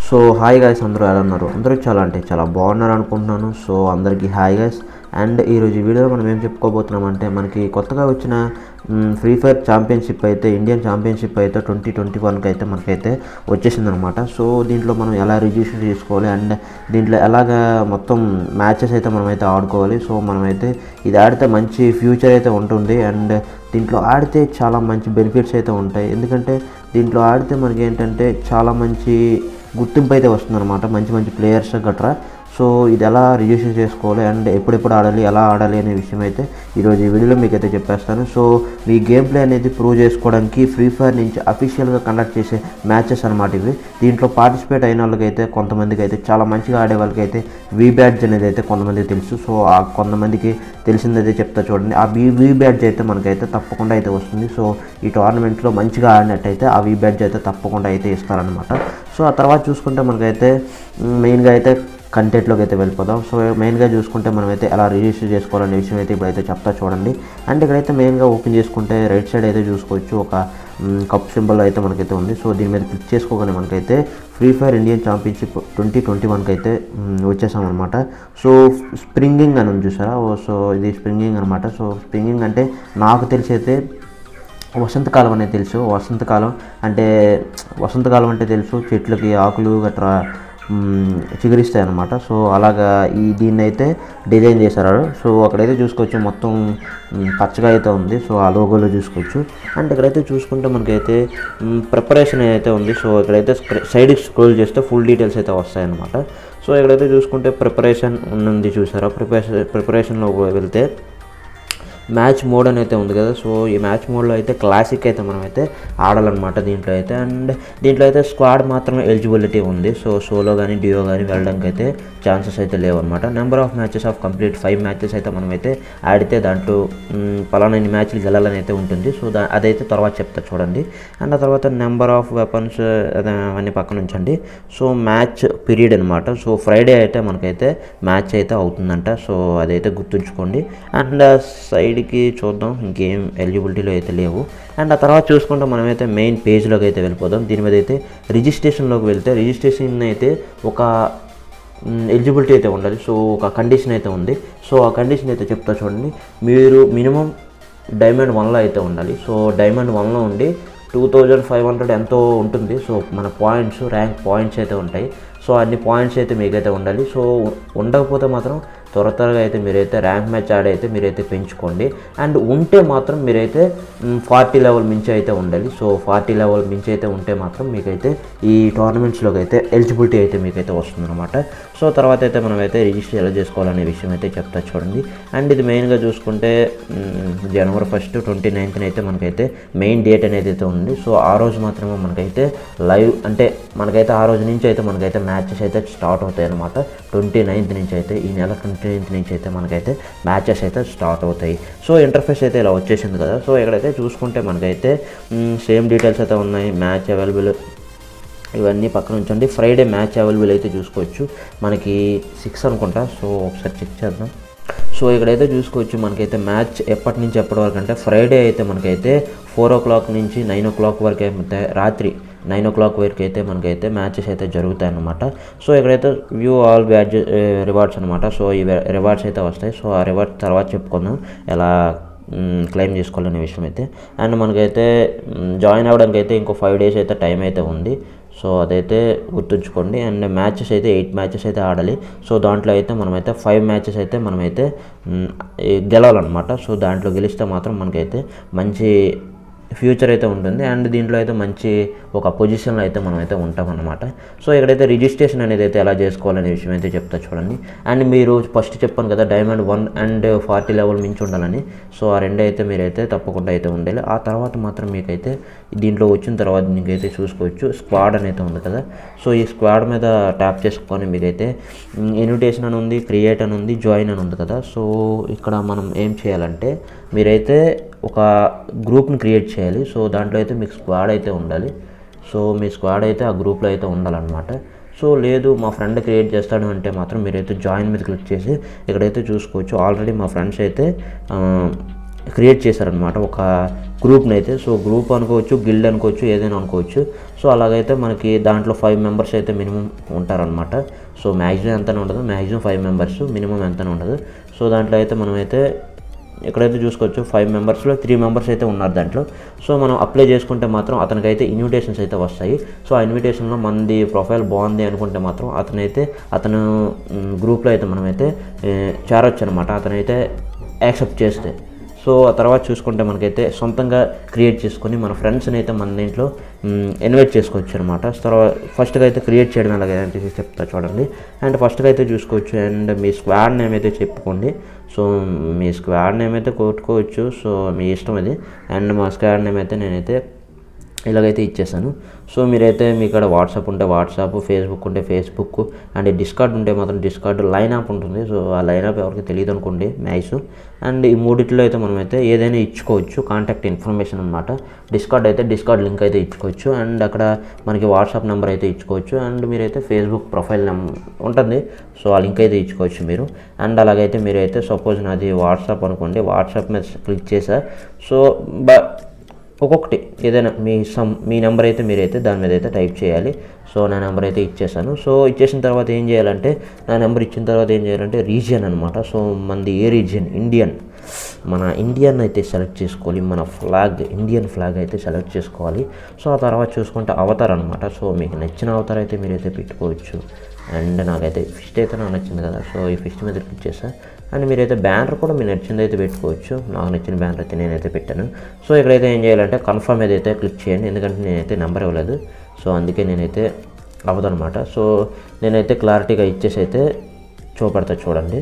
so hi guys అందరూ ఎలా ఉన్నారు అందరూ చాలా అంటే చాలా బాగున్నారు అనుకుంటున్నాను సో అందరికీ హాయ్ గాయస్ అండ్ ఈరోజు ఈ వీడియోలో మనం ఏం చెప్పుకోబోతున్నాం అంటే మనకి కొత్తగా వచ్చిన ఫ్రీ ఫైర్ ఛాంపియన్షిప్ అయితే ఇండియన్ ఛాంపియన్షిప్ అయితే ట్వంటీ ట్వంటీ వన్కి అయితే మనకైతే వచ్చేసింది అనమాట సో దీంట్లో మనం ఎలా రిజిస్టర్ చేసుకోవాలి అండ్ దీంట్లో ఎలాగా మొత్తం మ్యాచెస్ అయితే మనమైతే ఆడుకోవాలి సో మనమైతే ఇది ఆడితే మంచి ఫ్యూచర్ అయితే ఉంటుంది అండ్ దీంట్లో ఆడితే చాలా మంచి బెనిఫిట్స్ అయితే ఉంటాయి ఎందుకంటే దీంట్లో ఆడితే మనకి ఏంటంటే చాలా మంచి గుర్తింపు అయితే వస్తుందన్నమాట మంచి మంచి ప్లేయర్స్ గట్రా సో ఇది ఎలా రిజిస్టర్ చేసుకోవాలి అండ్ ఎప్పుడెప్పుడు ఆడాలి ఎలా ఆడాలి అనే విషయం అయితే ఈరోజు ఈ వీడియోలో మీకు అయితే చెప్పేస్తాను సో మీ గేమ్ ప్లే అనేది ప్రూవ్ చేసుకోవడానికి ఫ్రీ ఫైర్ నుంచి అఫీషియల్గా కండక్ట్ చేసే మ్యాచెస్ అనమాట ఇవి దీంట్లో పార్టిసిపేట్ అయిన వాళ్ళకైతే కొంతమందికి అయితే చాలా మంచిగా ఆడే వాళ్ళకైతే వీ బ్యాడ్జ్ అనేది అయితే కొంతమందికి తెలుసు సో ఆ కొంతమందికి తెలిసిందైతే చెప్తా చూడండి ఆ వీ వీ బ్యాడ్జ్ అయితే మనకైతే తప్పకుండా అయితే వస్తుంది సో ఈ టోర్నమెంట్లో మంచిగా ఆడినట్టయితే ఆ వీ బ్యాడ్జ్ అయితే తప్పకుండా అయితే ఇస్తారనమాట సో ఆ తర్వాత చూసుకుంటే మనకైతే మెయిన్గా అయితే కంటెంట్లోకి అయితే వెళ్ళిపోదాం సో మెయిన్గా చూసుకుంటే మనమైతే ఎలా రిజిస్టర్ చేసుకోవాలనే విషయం అయితే ఇప్పుడైతే చెప్తా చూడండి అండ్ ఇక్కడైతే మెయిన్గా ఓపెన్ చేసుకుంటే రైట్ సైడ్ అయితే చూసుకోవచ్చు ఒక కప్ సింబల్ అయితే మనకైతే ఉంది సో దీని మీద క్లిక్ చేసుకోగానే మనకైతే Free Fire Indian championship twenty twenty వన్కి అయితే వచ్చేసాం అనమాట సో స్ప్రింగింగ్ అని ఉంది చూసారా ఓ సో ఇది స్ప్రింగింగ్ అనమాట సో స్ప్రింగింగ్ అంటే నాకు తెలిసి అయితే వసంతకాలం అనేది తెలుసు వసంతకాలం అంటే వసంతకాలం అంటే తెలుసు చెట్లకి ఆకులు గట్రా చిగురిస్తాయి అనమాట సో అలాగా ఈ దీన్ని అయితే డిజైన్ చేశారు సో అక్కడైతే చూసుకోవచ్చు మొత్తం పచ్చగా అయితే ఉంది సో ఆ లోగోలో చూసుకోవచ్చు అండ్ ఇక్కడైతే చూసుకుంటే మనకైతే ప్రిపరేషన్ అయితే ఉంది సో ఇక్కడైతే సైడ్కి స్క్రోల్ చేస్తే ఫుల్ డీటెయిల్స్ అయితే వస్తాయన్నమాట సో ఇక్కడైతే చూసుకుంటే ప్రిపరేషన్ ఉంది చూసారా ప్రిపరేషన్ ప్రిపరేషన్లో వెళ్తే మ్యాచ్ మోడ్ అని అయితే ఉంది కదా సో ఈ మ్యాచ్ మోడ్లో అయితే క్లాసిక్ అయితే మనం అయితే ఆడాలన్నమాట దీంట్లో అయితే అండ్ దీంట్లో అయితే స్క్వాడ్ మాత్రమే ఎలిజిబిలిటీ ఉంది సో సోలో కానీ డియో కానీ వెళ్ళడానికి అయితే ఛాన్సెస్ అయితే లేవు అనమాట number of matches of complete five matches అయితే మనమైతే ఆడితే దాంట్లో పలానా ఇన్ని మ్యాచ్లు గెలాలని అయితే ఉంటుంది సో దా అదైతే తర్వాత చెప్తా చూడండి అండ్ ఆ తర్వాత నెంబర్ ఆఫ్ వెపన్స్ అవన్నీ పక్కన ఉంచండి సో మ్యాచ్ పీరియడ్ అనమాట సో ఫ్రైడే అయితే మనకైతే మ్యాచ్ అయితే అవుతుందంట సో అదైతే గుర్తుంచుకోండి అండ్ సైడ్కి చూద్దాం ఇంకేం ఎలిజిబిలిటీలో అయితే లేవు అండ్ ఆ తర్వాత చూసుకుంటే మనమైతే మెయిన్ పేజ్లోకి అయితే వెళ్ళిపోదాం దీని మీద అయితే రిజిస్ట్రేషన్లోకి వెళ్తే రిజిస్ట్రేషన్ అయితే ఒక ఎలిజిబిలిటీ అయితే ఉండాలి సో ఒక కండిషన్ అయితే ఉంది సో ఆ కండిషన్ అయితే చెప్తా చూడండి మీరు మినిమం డైమండ్ వన్లో అయితే ఉండాలి సో డైమండ్ వన్లో ఉండి టూ థౌజండ్ ఫైవ్ హండ్రెడ్ ఎంతో ఉంటుంది సో మన పాయింట్స్ ర్యాంక్ పాయింట్స్ అయితే ఉంటాయి సో అన్ని పాయింట్స్ అయితే మీకైతే ఉండాలి సో ఉండకపోతే మాత్రం త్వర త్వరగా అయితే మీరైతే ర్యాంక్ మ్యాచ్ ఆడైతే మీరైతే పెంచుకోండి అండ్ ఉంటే మాత్రం మీరైతే ఫార్టీ లెవెల్ మించి అయితే ఉండాలి సో ఫార్టీ లెవెల్ మించి అయితే ఉంటే మాత్రం మీకైతే ఈ టోర్నమెంట్స్లోకి అయితే ఎలిజిబిలిటీ అయితే మీకైతే వస్తుందన్నమాట సో తర్వాత అయితే మనమైతే రిజిస్టర్ ఎలా చేసుకోవాలనే విషయం అయితే చెప్తా చూడండి అండ్ ఇది మెయిన్గా చూసుకుంటే జనవరి ఫస్ట్ ట్వంటీ నైన్త్న అయితే మనకైతే మెయిన్ డేట్ అనేది అయితే ఉంది సో ఆ రోజు మాత్రమే మనకైతే లైవ్ అంటే మనకైతే ఆ రోజు నుంచి అయితే మనకైతే మ్యాచెస్ అయితే స్టార్ట్ అవుతాయి అనమాట ట్వంటీ నైన్త్ నుంచి అయితే ఈ నెల ట్వంటీ నైన్త్ నుంచి అయితే మనకైతే మ్యాచెస్ అయితే స్టార్ట్ అవుతాయి సో ఇంటర్ఫేస్ అయితే ఇలా వచ్చేసింది కదా సో ఇక్కడైతే చూసుకుంటే మనకైతే సేమ్ డీటెయిల్స్ అయితే ఉన్నాయి మ్యాచ్ అవైలబుల్ ఇవన్నీ పక్కన ఉంచండి ఫ్రైడే మ్యాచ్ అవైలబుల్ అయితే చూసుకోవచ్చు మనకి సిక్స్ అనుకుంటా సో ఒకసారి చెక్ చేద్దాం సో ఇక్కడైతే చూసుకోవచ్చు మనకైతే మ్యాచ్ ఎప్పటి నుంచి ఎప్పటి వరకు అంటే ఫ్రైడే అయితే మనకైతే ఫోర్ ఓ క్లాక్ నుంచి నైన్ ఓ క్లాక్ వరకు అయితే రాత్రి నైన్ ఓ క్లాక్ వరకు అయితే మనకైతే మ్యాచెస్ అయితే జరుగుతాయి అనమాట సో ఇక్కడైతే వ్యూ ఆల్ బ్యాడ్జ్ రివార్డ్స్ అనమాట సో ఈ రివార్డ్స్ అయితే వస్తాయి సో ఆ రివార్డ్స్ తర్వాత చెప్పుకుందాం ఎలా క్లెయిమ్ చేసుకోవాలనే విషయం అయితే అండ్ మనకైతే జాయిన్ అవ్వడానికి అయితే ఇంకో ఫైవ్ డేస్ అయితే టైం అయితే ఉంది సో అదైతే గుర్తుంచుకోండి అండ్ మ్యాచెస్ అయితే ఎయిట్ మ్యాచెస్ అయితే ఆడాలి సో దాంట్లో అయితే మనమైతే ఫైవ్ మ్యాచెస్ అయితే మనమైతే గెలవాలన్నమాట సో దాంట్లో గెలిస్తే మాత్రం మనకైతే మంచి ఫ్యూచర్ అయితే ఉంటుంది అండ్ దీంట్లో అయితే మంచి ఒక పొజిషన్లో అయితే మనం అయితే ఉంటామన్నమాట సో ఇక్కడైతే రిజిస్ట్రేషన్ అనేది అయితే ఎలా చేసుకోవాలనే విషయం అయితే చెప్తా చూడండి అండ్ మీరు ఫస్ట్ చెప్పాను కదా diamond one and forty level మించి ఉండాలని సో ఆ రెండు అయితే మీరైతే తప్పకుండా అయితే ఉండాలి ఆ తర్వాత మాత్రం మీకైతే దీంట్లో వచ్చిన తర్వాత మీకైతే చూసుకోవచ్చు స్క్వాడ్ అనేది ఉంది కదా సో ఈ స్క్వాడ్ మీద ట్యాప్ చేసుకొని మీకైతే ఇన్విటేషన్ అని ఉంది క్రియేట్ అని ఉంది జాయిన్ అని ఉంది కదా సో ఇక్కడ మనం ఏం చేయాలంటే మీరైతే ఒక గ్రూప్ని క్రియేట్ చేయాలి సో దాంట్లో అయితే మీకు స్క్వాడ్ అయితే ఉండాలి సో మీ స్క్వాడ్ అయితే ఆ గ్రూప్లో అయితే ఉండాలన్నమాట సో లేదు మా ఫ్రెండ్ క్రియేట్ చేస్తాడు అంటే మాత్రం మీరైతే జాయిన్ మీద క్లిక్ చేసి ఇక్కడైతే చూసుకోవచ్చు ఆల్రెడీ మా ఫ్రెండ్స్ అయితే క్రియేట్ చేశారనమాట ఒక గ్రూప్ని అయితే సో గ్రూప్ అనుకోవచ్చు గిల్డ్ అనుకోవచ్చు ఏదైనా అనుకోవచ్చు సో అలాగైతే మనకి దాంట్లో ఫైవ్ మెంబర్స్ అయితే మినిమం ఉంటారనమాట సో మ్యాక్సిమం ఎంతనే ఉండదు మ్యాక్సిమం ఫైవ్ మెంబర్స్ మినిమం ఎంతనే ఉండదు సో దాంట్లో అయితే మనమైతే ఎక్కడైతే చూసుకోవచ్చు ఫైవ్ మెంబర్స్లో త్రీ మెంబర్స్ అయితే ఉన్నారు దాంట్లో సో మనం అప్లై చేసుకుంటే మాత్రం అతనికైతే ఇన్విటేషన్స్ అయితే వస్తాయి సో ఆ ఇన్విటేషన్లో మనది ప్రొఫైల్ బాగుంది అనుకుంటే మాత్రం అతనైతే అతను గ్రూప్లో అయితే మనమైతే ఏ, చేరొచ్చు అనమాట అతనైతే యాక్సెప్ట్ చేస్తే సో ఆ తర్వాత చూసుకుంటే మనకైతే సొంతంగా క్రియేట్ చేసుకొని మన ఫ్రెండ్స్ని అయితే మన దీంట్లో ఇన్వైట్ చేసుకోవచ్చు అనమాట తర్వాత ఫస్ట్గా అయితే క్రియేట్ చేయడం ఎలాగ అంటే చెప్తా చూడండి అండ్ ఫస్ట్గా అయితే చూసుకోవచ్చు అండ్ మీ స్క్వాడ్ నేమ్ అయితే చెప్పుకోండి సో మీ స్క్వాడ్ నేమ్ అయితే కొట్టుకోవచ్చు సో మీ ఇష్టం అది అండ్ మా స్క్వాడ్ నేమ్ అయితే నేనైతే ఇలాగైతే ఇచ్చేసాను సో మీరైతే మీ ఇక్కడ వాట్సాప్ ఉంటే వాట్సాప్ ఫేస్బుక్ ఉంటే ఫేస్బుక్ అండ్ డిస్కార్డ్ ఉంటే మాత్రం డిస్కార్డ్ లైన్ యాప్ ఉంటుంది సో ఆ లైన్ యాప్ ఎవరికి తెలియదు అనుకోండి మ్యాక్స్ అండ్ ఈ మూడిట్లో అయితే మనమైతే ఏదైనా ఇచ్చుకోవచ్చు కాంటాక్ట్ ఇన్ఫర్మేషన్ అనమాట డిస్కార్డ్ అయితే డిస్కార్డ్ లింక్ అయితే ఇచ్చుకోవచ్చు అండ్ అక్కడ మనకి వాట్సాప్ నెంబర్ అయితే ఇచ్చుకోవచ్చు అండ్ మీరైతే ఫేస్బుక్ ప్రొఫైల్ నెంబర్ ఉంటుంది సో ఆ లింక్ అయితే ఇచ్చుకోవచ్చు మీరు అండ్ అలాగైతే మీరైతే సపోజ్ నాది వాట్సాప్ అనుకోండి వాట్సాప్ మీద క్లిక్ చేసా సో బ ఒక్కొక్కటి ఏదైనా మీ సమ్ మీ నెంబర్ అయితే మీరైతే దాని మీద అయితే టైప్ చేయాలి సో నా నెంబర్ అయితే ఇచ్చేసాను సో ఇచ్చేసిన తర్వాత ఏం చేయాలంటే నా నెంబర్ ఇచ్చిన తర్వాత ఏం చేయాలంటే రీజియన్ అనమాట సో మనది ఏ రీజియన్ ఇండియన్ మన ఇండియన్ అయితే సెలెక్ట్ చేసుకోవాలి మన ఫ్లాగ్ ఇండియన్ ఫ్లాగ్ అయితే సెలెక్ట్ చేసుకోవాలి సో ఆ తర్వాత చూసుకుంటే అవతార్ అనమాట సో మీకు నచ్చిన అవతార్ అయితే మీరైతే పెట్టుకోవచ్చు అండ్ నాకైతే ఫిస్ట్ అయితే నాకు నచ్చింది కదా సో ఈ ఫిస్ట్ మీద క్లిక్ చేసా అండ్ మీరైతే బ్యానర్ కూడా మీరు నచ్చింది అయితే పెట్టుకోవచ్చు నాకు నచ్చిన బ్యానర్ అయితే నేనైతే పెట్టాను సో ఇక్కడైతే ఏం చేయాలంటే కన్ఫర్మ్ ఏదైతే క్లిక్ చేయండి ఎందుకంటే నేనైతే నెంబర్ ఇవ్వలేదు సో అందుకే నేనైతే అవ్వదనమాట సో నేనైతే క్లారిటీగా ఇచ్చేసి అయితే చూపెడతా చూడండి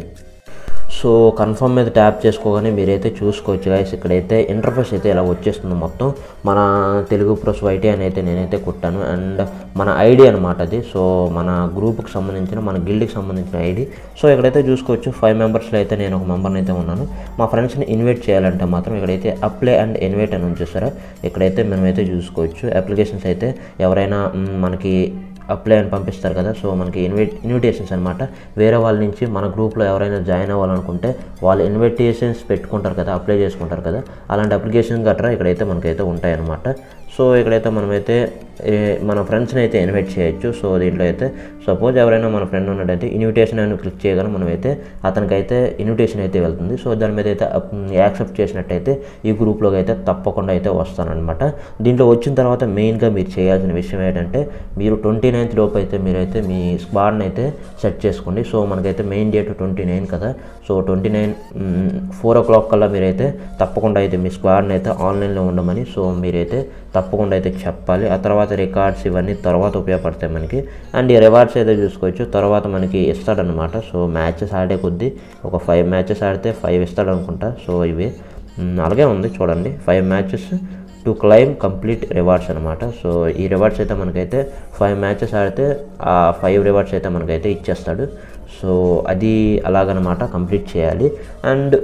సో కన్ఫర్మ్ మీద ట్యాప్ చేసుకోగానే మీరైతే చూసుకోవచ్చు గైస్ ఇక్కడైతే ఇంటర్ఫేస్ అయితే ఇలా వచ్చేస్తుంది మొత్తం మన తెలుగు ప్రోస్ వైటీ అని అయితే నేనైతే కొట్టాను అండ్ మన ఐడి అనమాట అది సో మన గ్రూప్కి సంబంధించిన మన గిల్డ్కి సంబంధించిన ఐడి సో ఇక్కడైతే చూసుకోవచ్చు ఫైవ్ మెంబర్స్లో అయితే నేను ఒక మెంబర్ని అయితే ఉన్నాను మా ఫ్రెండ్స్ని ఇన్వైట్ చేయాలంటే మాత్రం ఇక్కడైతే అప్లై అండ్ ఇన్వైట్ అని ఉంచేస్తారా ఇక్కడైతే మనమైతే చూసుకోవచ్చు అప్లికేషన్స్ అయితే ఎవరైనా మ్, మనకి అప్లై అని పంపిస్తారు కదా సో మనకి ఇన్వైట్ ఇన్విటేషన్స్ అనమాట వేరే వాళ్ళ నుంచి మన గ్రూప్లో ఎవరైనా జాయిన్ అవ్వాలనుకుంటే వాళ్ళు ఇన్విటేషన్స్ పెట్టుకుంటారు కదా అప్లై చేసుకుంటారు కదా అలాంటి అప్లికేషన్ గట్రా ఇక్కడైతే మనకైతే ఉంటాయన్నమాట సో ఇక్కడైతే మనమైతే ఏ, మన ఫ్రెండ్స్ని అయితే ఇన్వైట్ చేయొచ్చు సో దీంట్లో అయితే సపోజ్ ఎవరైనా మన ఫ్రెండ్ ఉన్నట్టయితే ఇన్విటేషన్ అని క్లిక్ చేయగానే మనమైతే అతనికైతే ఇన్విటేషన్ అయితే వెళ్తుంది సో దాని మీద అయితే అప్- యాక్సెప్ట్ చేసినట్టయితే ఈ గ్రూప్లోకి అయితే తప్పకుండా అయితే వస్తానన్నమాట దీంట్లో వచ్చిన తర్వాత మెయిన్గా మీరు చేయాల్సిన విషయం ఏంటంటే మీరు ట్వంటీ నైన్త్ లోపు అయితే మీరైతే మీ స్క్వాడ్ని అయితే సెట్ చేసుకోండి సో మనకైతే మెయిన్ డేట్ ట్వంటీ నైన్ కదా so twenty nine four o'clock కల్లా మీరైతే తప్పకుండా అయితే మీ స్క్వాడ్ని అయితే ఆన్లైన్లో ఉండమని సో మీరైతే తప్పకుండా అయితే చెప్పాలి ఆ తర్వాత రికార్డ్స్ ఇవన్నీ తర్వాత ఉపయోగపడతాయి మనకి అండ్ ఈ రివార్డ్స్ అయితే చూసుకోవచ్చు తర్వాత మనకి ఇస్తాడనమాట సో మ్యాచెస్ ఆడే కొద్దీ ఒక ఫైవ్ మ్యాచెస్ ఆడితే ఫైవ్ ఇస్తాడు అనుకుంటా సో ఇవి మ్, అలాగే ఉంది చూడండి five matches to claim complete rewards అనమాట సో ఈ రివార్డ్స్ అయితే మనకైతే ఫైవ్ మ్యాచెస్ ఆడితే ఆ ఫైవ్ రివార్డ్స్ అయితే మనకైతే ఇచ్చేస్తాడు సో అది అలాగనమాట కంప్లీట్ చేయాలి అండ్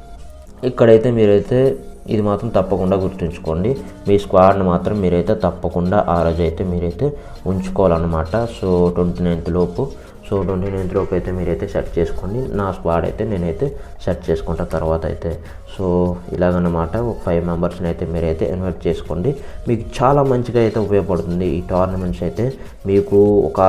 ఇక్కడైతే మీరైతే ఇది మాత్రం తప్పకుండా గుర్తుంచుకోండి మీ స్క్వాడ్ని మాత్రం మీరైతే తప్పకుండా ఆ రోజు అయితే మీరైతే ఉంచుకోవాలన్నమాట సో ట్వంటీ నైన్త్ లోపు సో ట్వంటీ నైన్త్ లోపు అయితే మీరైతే సెట్ చేసుకోండి నా స్క్వాడ్ అయితే నేనైతే సెట్ చేసుకుంటా తర్వాత అయితే సో ఇలాగన్నమాట ఒక ఫైవ్ మెంబర్స్ని అయితే మీరైతే ఇన్వైట్ చేసుకోండి మీకు చాలా మంచిగా అయితే ఉపయోగపడుతుంది ఈ టోర్నమెంట్స్ అయితే మీకు ఒక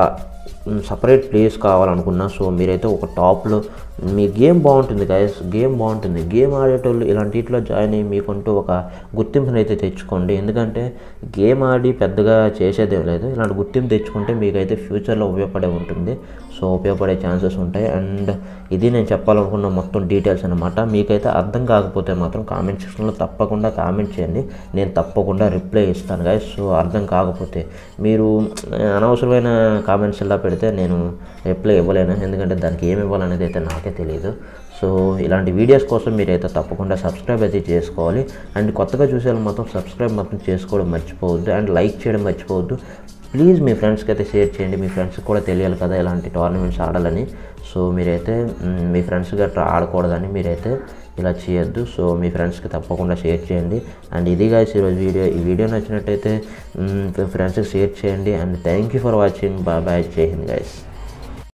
సపరేట్ ప్లేస్ కావాలనుకున్నా సో మీరైతే ఒక టాప్లో మీ గేమ్ బాగుంటుంది గైస్ గేమ్ బాగుంటుంది గేమ్ ఆడేటోళ్ళు ఇలాంటి వీటిలో జాయిన్ అయ్యి మీకంటూ ఒక గుర్తింపుని అయితే తెచ్చుకోండి ఎందుకంటే గేమ్ ఆడి పెద్దగా చేసేదేం లేదు ఇలాంటి గుర్తింపు తెచ్చుకుంటే మీకైతే ఫ్యూచర్లో ఉపయోగపడే ఉంటుంది సో ఉపయోగపడే ఛాన్సెస్ ఉంటాయి అండ్ ఇది నేను చెప్పాలనుకున్న మొత్తం డీటెయిల్స్ అనమాట మీకైతే అర్థం కాకపోతే మాత్రం కామెంట్ సెక్షన్లో తప్పకుండా కామెంట్ చేయండి నేను తప్పకుండా రిప్లై ఇస్తాను గాయస్ సో అర్థం కాకపోతే మీరు అనవసరమైన కామెంట్స్ ఇలా పెడితే నేను రిప్లై ఇవ్వలేను ఎందుకంటే దానికి ఏమి ఇవ్వాలనేది అయితే నాకే తెలియదు సో ఇలాంటి వీడియోస్ కోసం మీరైతే తప్పకుండా సబ్స్క్రైబ్ అయితే చేసుకోవాలి అండ్ కొత్తగా చూసే వాళ్ళు మాత్రం సబ్స్క్రైబ్ మాత్రం చేసుకోవడం మర్చిపోవద్దు అండ్ లైక్ చేయడం మర్చిపోవద్దు ప్లీజ్ మీ ఫ్రెండ్స్కి అయితే షేర్ చేయండి మీ ఫ్రెండ్స్కి కూడా తెలియాలి కదా ఇలాంటి టోర్నమెంట్స్ ఆడాలని సో మీరైతే మ్, మీ ఫ్రెండ్స్ గట్రా ఆడకూడదని మీరైతే ఇలా చేయొద్దు సో మీ ఫ్రెండ్స్కి తప్పకుండా షేర్ చేయండి అండ్ ఇది గాయస్ ఈరోజు వీడియో ఈ వీడియో నచ్చినట్టయితే మ్, మీ ఫ్రెండ్స్కి షేర్ చేయండి and thank you for watching bye bye Jai Hind guys